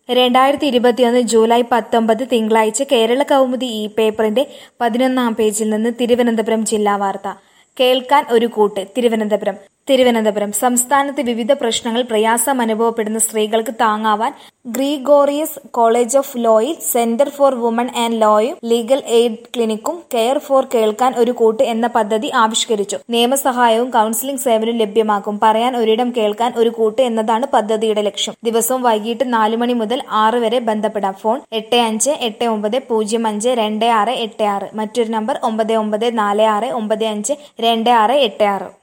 രണ്ടായിരത്തി ഇരുപത്തിയൊന്ന് ജൂലൈ പത്തൊമ്പത് തിങ്കളാഴ്ച കേരള കൗമുദി ഈ പേപ്പറിന്റെ പതിനൊന്നാം പേജിൽ നിന്ന് തിരുവനന്തപുരം ജില്ലാ വാർത്ത കേൾക്കാൻ ഒരു കൂട്ട് തിരുവനന്തപുരം തിരുവനന്തപുരം സംസ്ഥാനത്ത് വിവിധ പ്രശ്നങ്ങൾ പ്രയാസം അനുഭവപ്പെടുന്ന സ്ത്രീകൾക്ക് താങ്ങാവാൻ ഗ്രിഗോറിയസ് കോളേജ് ഓഫ് ലോയിൽ സെന്റർ ഫോർ വുമൺ ആൻഡ് ലോയും ലീഗൽ എയ്ഡ് ക്ലിനിക്കും കെയർ ഫോർ കേൾക്കാൻ ഒരു കൂട്ട് എന്ന പദ്ധതി ആവിഷ്കരിച്ചു നിയമസഹായവും കൌൺസിലിംഗ് സേവനവും ലഭ്യമാക്കും പറയാൻ ഒരിടം കേൾക്കാൻ ഒരു കൂട്ട് എന്നതാണ് പദ്ധതിയുടെ ലക്ഷ്യം ദിവസവും വൈകിട്ട് നാല് മണി മുതൽ ആറ് വരെ ബന്ധപ്പെടാം ഫോൺ എട്ട് അഞ്ച് എട്ട് ഒമ്പത് പൂജ്യം അഞ്ച് രണ്ട് ആറ് എട്ട് ആറ് മറ്റൊരു നമ്പർ ഒമ്പത് ഒമ്പത് നാല് ആറ് ഒമ്പത് അഞ്ച് രണ്ട് ആറ് എട്ട് ആറ്